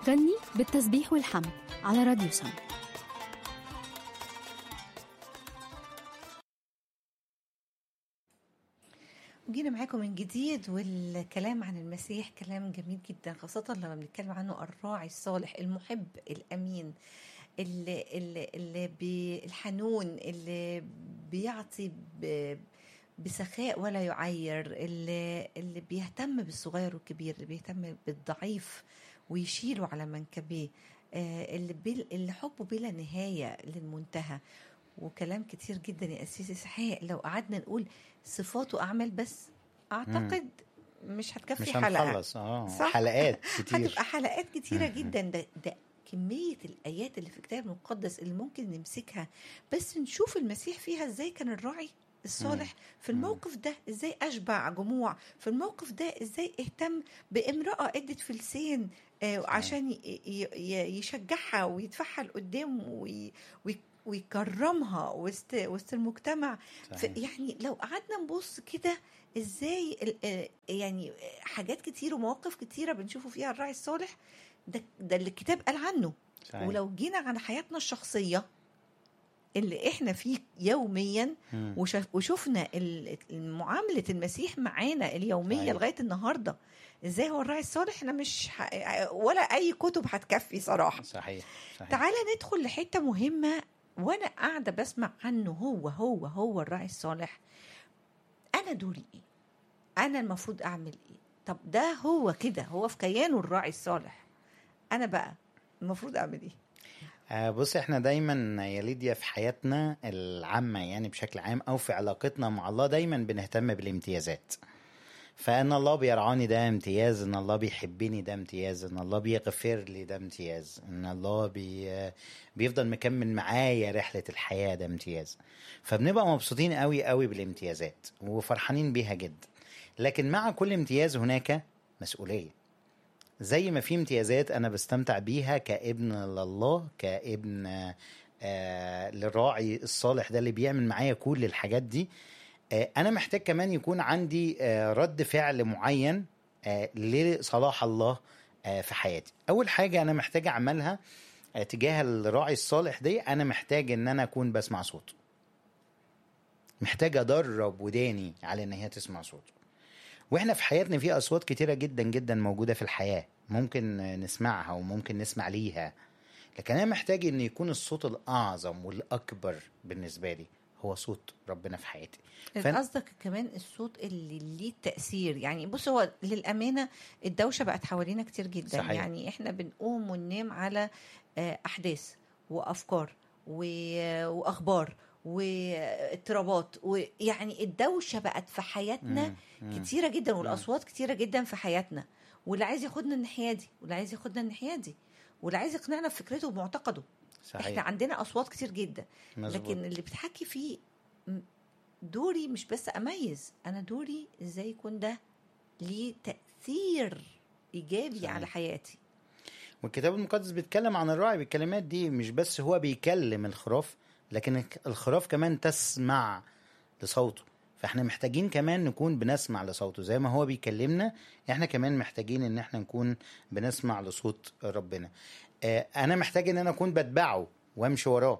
غني بالتسبيح والحمد على راديو سم جينا معاكم من جديد والكلام عن المسيح كلام جميل جدا خاصة لما بنتكلم عنه الراعي الصالح المحب الأمين اللي, اللي, اللي بي الحنون اللي بيعطي ب بسخاء ولا يعير اللي, اللي بيهتم بالصغير والكبير اللي بيهتم بالضعيف ويشيله على منكبيه آه، اللي, بل اللي حبه بلا نهاية للمنتهى وكلام كتير جدا يا أسيس إسحاق لو قعدنا نقول صفات وأعمال بس أعتقد مش هتكفي مش حلقة هنخلص اه صح؟ حلقات كتير هتبقى حلقات كتيرة جدا ده, ده كمية الآيات اللي في الكتاب المقدس اللي ممكن نمسكها بس نشوف المسيح فيها ازاي كان الراعي الصالح في الموقف ده ازاي أشبع جموع في الموقف ده ازاي اهتم بامرأة ادت فلسين آه، عشان ي- ي- ي- يشجعها ويدفعها لقدام وي- وي- ويكرمها وسط وسط المجتمع ف- صحيح. يعني لو قعدنا نبص كده ازاي ال- آه، يعني حاجات كتير ومواقف كتيره بنشوفه فيها الراعي الصالح ده ده اللي الكتاب قال عنه صحيح. ولو جينا على حياتنا الشخصيه اللي احنا فيه يوميا مم. وشف وشفنا ال- معامله المسيح معانا اليوميه صحيح. لغايه النهارده ازاي هو الراعي الصالح انا مش ح... ولا اي كتب هتكفي صراحه صحيح صحيح تعالى ندخل لحته مهمه وانا قاعده بسمع عنه هو هو هو الراعي الصالح انا دوري ايه انا المفروض اعمل ايه طب ده هو كده هو في كيانه الراعي الصالح انا بقى المفروض اعمل ايه آه بص احنا دايما يا ليديا في حياتنا العامة يعني بشكل عام او في علاقتنا مع الله دايما بنهتم بالامتيازات فان الله بيرعاني ده امتياز ان الله بيحبني ده امتياز ان الله بيغفر لي ده امتياز ان الله بي بيفضل مكمل معايا رحلة الحياة ده امتياز فبنبقى مبسوطين قوي قوي بالامتيازات وفرحانين بيها جدا لكن مع كل امتياز هناك مسؤولية زي ما في امتيازات انا بستمتع بيها كابن لله كابن آه، آه للراعي الصالح ده اللي بيعمل معايا كل الحاجات دي آه انا محتاج كمان يكون عندي آه رد فعل معين آه لصلاح الله آه في حياتي اول حاجه انا محتاج اعملها آه تجاه الراعي الصالح دي انا محتاج ان انا اكون بسمع صوته محتاج ادرب وداني على ان هي تسمع صوته واحنا في حياتنا في اصوات كتيره جدا جدا موجوده في الحياه ممكن نسمعها وممكن نسمع ليها لكن انا محتاج ان يكون الصوت الاعظم والاكبر بالنسبه لي هو صوت ربنا في حياتي فأنا- قصدك كمان الصوت اللي ليه تأثير يعني بص هو للأمانة الدوشة بقت حوالينا كتير جدا صحيح. يعني احنا بنقوم وننام على آه، أحداث وأفكار و- وأخبار واضطرابات ويعني الدوشة بقت في حياتنا مم، مم. كتيرة جدا والأصوات كتيرة جدا في حياتنا واللي عايز ياخدنا الناحية دي واللي عايز ياخدنا الناحية دي واللي عايز يقنعنا بفكرته ومعتقده احنا صحيح عندنا أصوات كتير جدا مظبوط. لكن اللي بتحكي فيه م- دوري مش بس اميز انا دوري ازاي يكون ده ليه تاثير ايجابي صحيح. على حياتي والكتاب المقدس بيتكلم عن الراعي بالكلمات دي مش بس هو بيكلم الخراف لكن الخراف كمان تسمع لصوته فاحنا محتاجين كمان نكون بنسمع لصوته زي ما هو بيكلمنا احنا كمان محتاجين ان احنا نكون بنسمع لصوت ربنا آه، انا محتاج ان انا اكون بتبعه وامشي وراه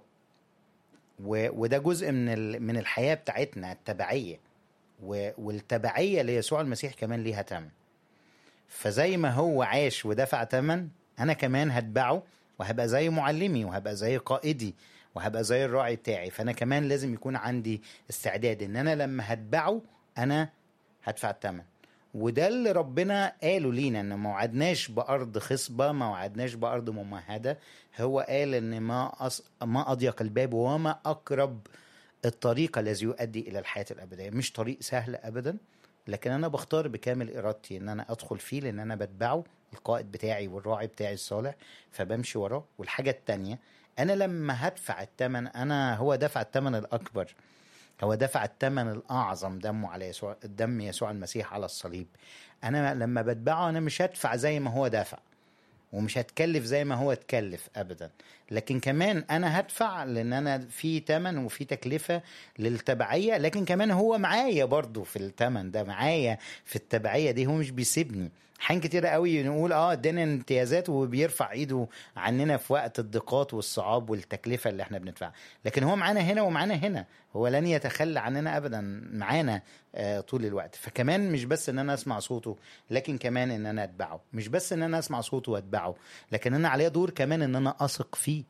و- وده جزء من ال- من الحياه بتاعتنا التبعيه و- والتبعيه ليسوع المسيح كمان ليها ثمن فزي ما هو عاش ودفع ثمن انا كمان هتبعه وهبقى زي معلمي وهبقى زي قائدي وهبقى زي الراعي بتاعي فانا كمان لازم يكون عندي استعداد ان انا لما هتبعه انا هدفع الثمن وده اللي ربنا قاله لينا ان ما وعدناش بارض خصبه ما وعدناش بارض ممهده هو قال ان ما أص... ما اضيق الباب وما اقرب الطريق الذي يؤدي الى الحياه الابديه مش طريق سهل ابدا لكن انا بختار بكامل ارادتي ان انا ادخل فيه لان انا بتبعه القائد بتاعي والراعي بتاعي الصالح فبمشي وراه والحاجه التانية انا لما هدفع الثمن انا هو دفع الثمن الاكبر هو دفع الثمن الاعظم دمه على يسوع دم يسوع المسيح على الصليب انا لما بتبعه انا مش هدفع زي ما هو دافع ومش هتكلف زي ما هو اتكلف ابدا لكن كمان انا هدفع لان انا في تمن وفي تكلفه للتبعيه لكن كمان هو معايا برضو في التمن ده معايا في التبعيه دي هو مش بيسيبني حين كتير قوي نقول اه ادانا امتيازات وبيرفع ايده عننا في وقت الضيقات والصعاب والتكلفه اللي احنا بندفعها لكن هو معانا هنا ومعانا هنا هو لن يتخلى عننا ابدا معانا آه طول الوقت فكمان مش بس ان انا اسمع صوته لكن كمان ان انا اتبعه مش بس ان انا اسمع صوته واتبعه لكن انا عليا دور كمان ان انا اثق فيه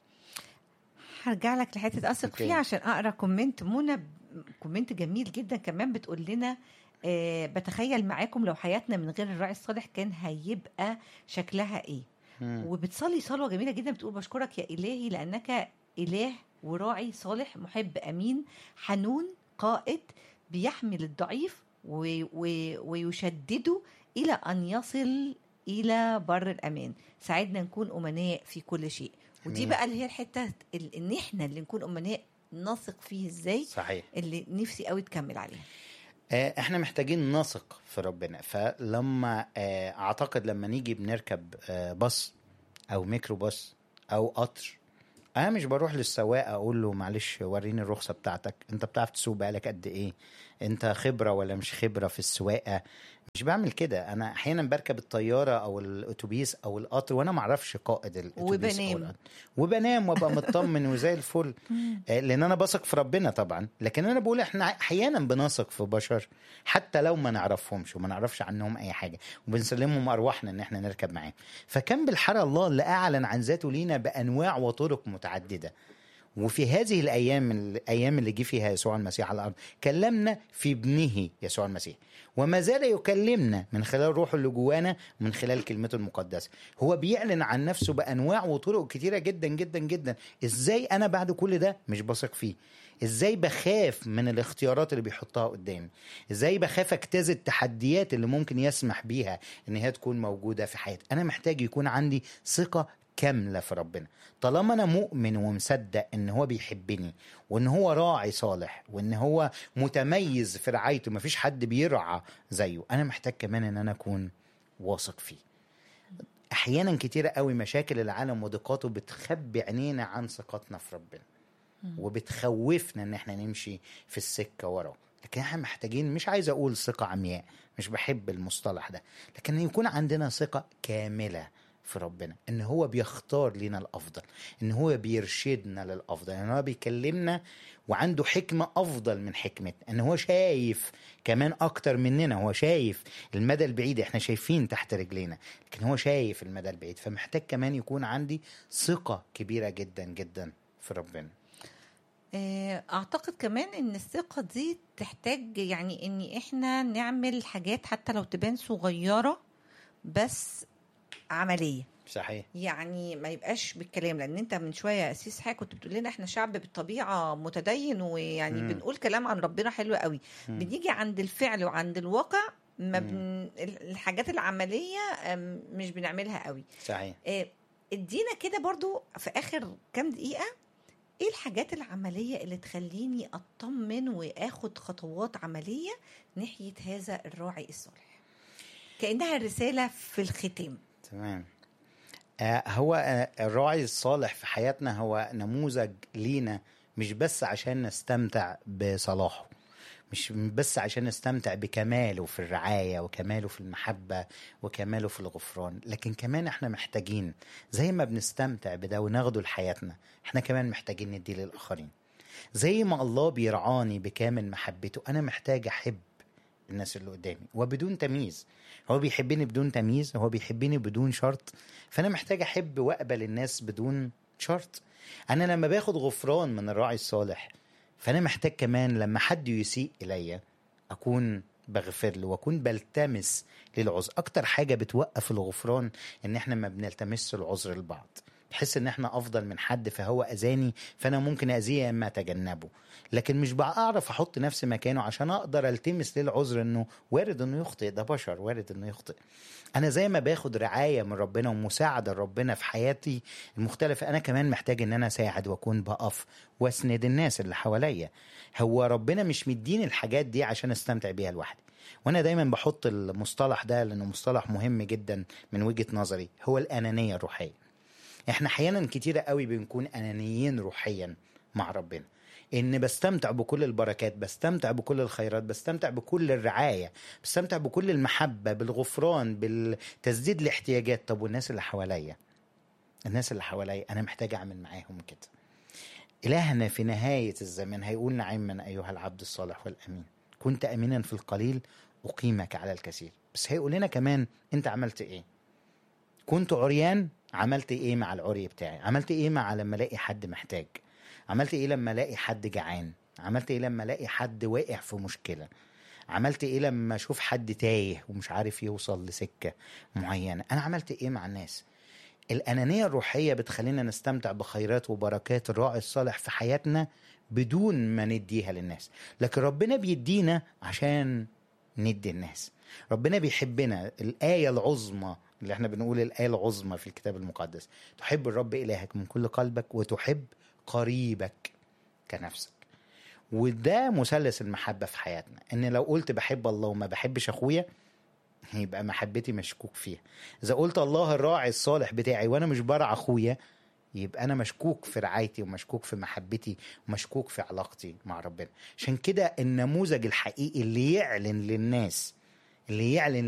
هرجع لك لحته اثق أوكي. فيها عشان اقرا كومنت منى ب- كومنت جميل جدا كمان بتقول لنا آه بتخيل معاكم لو حياتنا من غير الراعي الصالح كان هيبقى شكلها ايه مم. وبتصلي صلوه جميله جدا بتقول بشكرك يا الهي لانك اله وراعي صالح محب امين حنون قائد بيحمل الضعيف و- و- ويشدده الى ان يصل الى بر الامان ساعدنا نكون امناء في كل شيء ودي أمين. بقى اللي هي الحته ال- ان احنا اللي نكون امناء نثق فيه ازاي صحيح اللي نفسي قوي تكمل عليها آه، احنا محتاجين نثق في ربنا فلما آه، اعتقد لما نيجي بنركب آه، باص او ميكرو باص او قطر انا مش بروح للسواق اقول له معلش وريني الرخصه بتاعتك انت بتعرف تسوق بقالك قد ايه انت خبره ولا مش خبره في السواقه مش بعمل كده انا احيانا بركب الطياره او الاتوبيس او القطر وانا ما اعرفش قائد الاتوبيس أو وبنام. القطر. وبنام وابقى مطمن وزي الفل آه، لان انا بثق في ربنا طبعا لكن انا بقول احنا احيانا بنثق في بشر حتى لو ما نعرفهمش وما نعرفش عنهم اي حاجه وبنسلمهم ارواحنا ان احنا نركب معاهم فكان بالحرى الله اللي اعلن عن ذاته لينا بانواع وطرق متعدده وفي هذه الايام الايام اللي جه فيها يسوع المسيح على الارض كلمنا في ابنه يسوع المسيح وما زال يكلمنا من خلال روحه اللي جوانا ومن خلال كلمته المقدسه هو بيعلن عن نفسه بانواع وطرق كتيره جدا جدا جدا ازاي انا بعد كل ده مش بثق فيه ازاي بخاف من الاختيارات اللي بيحطها قدامي ازاي بخاف اجتاز التحديات اللي ممكن يسمح بيها ان هي تكون موجوده في حياتي انا محتاج يكون عندي ثقه كامله في ربنا طالما انا مؤمن ومصدق ان هو بيحبني وان هو راعي صالح وان هو متميز في رعايته مفيش حد بيرعى زيه انا محتاج كمان ان انا اكون واثق فيه احيانا كتيرة قوي مشاكل العالم وضيقاته بتخبي عينينا عن ثقتنا في ربنا وبتخوفنا ان احنا نمشي في السكه وراه لكن احنا محتاجين مش عايز اقول ثقه عمياء مش بحب المصطلح ده لكن يكون عندنا ثقه كامله في ربنا ان هو بيختار لنا الافضل ان هو بيرشدنا للافضل ان هو بيكلمنا وعنده حكمه افضل من حكمتنا ان هو شايف كمان اكتر مننا هو شايف المدى البعيد احنا شايفين تحت رجلينا لكن هو شايف المدى البعيد فمحتاج كمان يكون عندي ثقه كبيره جدا جدا في ربنا آه، اعتقد كمان ان الثقه دي تحتاج يعني ان احنا نعمل حاجات حتى لو تبان صغيره بس عمليه صحيح يعني ما يبقاش بالكلام لان انت من شويه يا اسيس حاجه كنت بتقول لنا احنا شعب بالطبيعه متدين ويعني مم. بنقول كلام عن ربنا حلو قوي مم. بنيجي عند الفعل وعند الواقع ما مم. بن... الحاجات العمليه أم، مش بنعملها قوي صحيح آه، ادينا كده برضو في اخر كام دقيقه ايه الحاجات العمليه اللي تخليني اطمن واخد خطوات عمليه ناحيه هذا الراعي الصالح كانها رساله في الختام تمام آه هو آه الراعي الصالح في حياتنا هو نموذج لينا مش بس عشان نستمتع بصلاحه مش بس عشان نستمتع بكماله في الرعاية وكماله في المحبة وكماله في الغفران لكن كمان احنا محتاجين زي ما بنستمتع بده وناخده لحياتنا احنا كمان محتاجين نديه للآخرين زي ما الله بيرعاني بكامل محبته أنا محتاج أحب الناس اللي قدامي وبدون تمييز هو بيحبني بدون تمييز هو بيحبني بدون شرط فانا محتاج احب واقبل الناس بدون شرط انا لما باخد غفران من الراعي الصالح فانا محتاج كمان لما حد يسيء الي اكون بغفر له واكون بلتمس للعذر اكتر حاجه بتوقف الغفران ان احنا ما بنلتمسش العذر لبعض بحس ان احنا افضل من حد فهو اذاني فانا ممكن اذيه يا اما اتجنبه لكن مش بعرف احط نفسي مكانه عشان اقدر التمس ليه العذر انه وارد انه يخطئ ده بشر وارد انه يخطئ انا زي ما باخد رعايه من ربنا ومساعده ربنا في حياتي المختلفه انا كمان محتاج ان انا اساعد واكون بقف واسند الناس اللي حواليا هو ربنا مش مديني الحاجات دي عشان استمتع بيها لوحدي وانا دايما بحط المصطلح ده لانه مصطلح مهم جدا من وجهه نظري هو الانانيه الروحيه احنا احيانا كتيرة قوي بنكون انانيين روحيا مع ربنا ان بستمتع بكل البركات بستمتع بكل الخيرات بستمتع بكل الرعايه بستمتع بكل المحبه بالغفران بالتسديد الاحتياجات طب والناس اللي حواليا الناس اللي حواليا انا محتاج اعمل معاهم كده الهنا في نهايه الزمان هيقول نعما ايها العبد الصالح والامين كنت امينا في القليل اقيمك على الكثير بس هيقول لنا كمان انت عملت ايه كنت عريان عملت ايه مع العري بتاعي عملت ايه مع لما الاقي حد محتاج عملت ايه لما الاقي حد جعان عملت ايه لما الاقي حد واقع في مشكله عملت ايه لما اشوف حد تايه ومش عارف يوصل لسكه معينه انا عملت ايه مع الناس الانانيه الروحيه بتخلينا نستمتع بخيرات وبركات الراعي الصالح في حياتنا بدون ما نديها للناس لكن ربنا بيدينا عشان ندي الناس ربنا بيحبنا الآية العظمى اللي احنا بنقول الآية العظمى في الكتاب المقدس تحب الرب إلهك من كل قلبك وتحب قريبك كنفسك وده مثلث المحبة في حياتنا ان لو قلت بحب الله وما بحبش اخويا يبقى محبتي مشكوك فيها اذا قلت الله الراعي الصالح بتاعي وانا مش برع اخويا يبقى انا مشكوك في رعايتي ومشكوك في محبتي ومشكوك في علاقتي مع ربنا عشان كده النموذج الحقيقي اللي يعلن للناس اللي يعلن